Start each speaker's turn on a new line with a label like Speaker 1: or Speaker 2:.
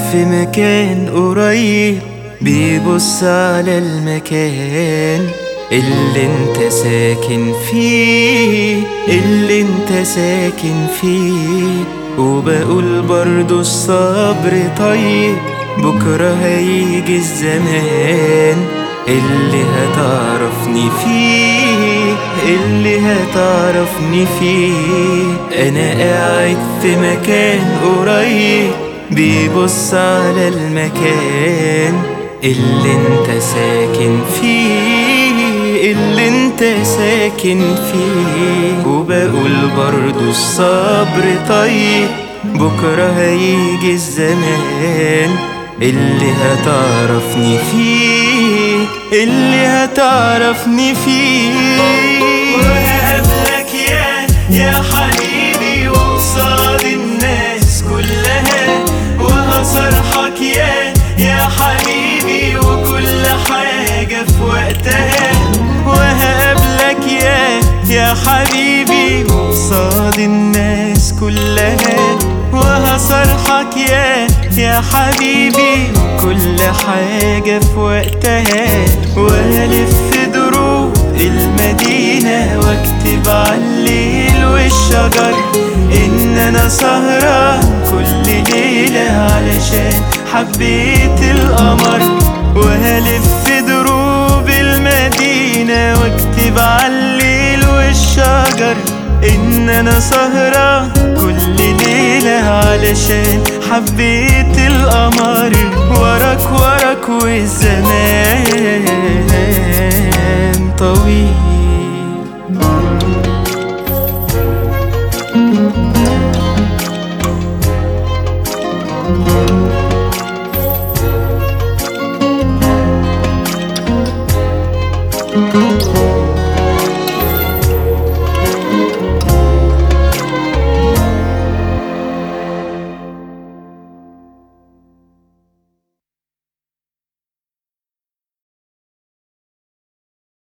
Speaker 1: في مكان قريب بيبص على المكان اللي انت ساكن فيه اللي انت ساكن فيه وبقول برضو الصبر طيب بكرة هيجي الزمان اللي هتعرفني فيه اللي هتعرفني فيه انا قاعد في مكان قريب بيبص على المكان اللي انت ساكن فيه اللي انت ساكن فيه وبقول برضو الصبر طيب بكرة هيجي الزمان اللي هتعرفني فيه اللي هتعرفني فيه وهقابلك يا يا حبيبي وقصاد الناس كلها وهصرحك يا يا حبيبي وكل حاجة في وقتها وهقابلك يا يا حبيبي وقصاد الناس كلها وهصرحك يا يا حبيبي كل حاجة في وقتها وألف دروب المدينة واكتب على الليل والشجر إن أنا سهران كل ليلة علشان حبيت القمر وهلف دروب المدينة واكتب على الليل والشجر إن أنا سهران كل ليلة علشان حبيت القمر وراك وراك والزمان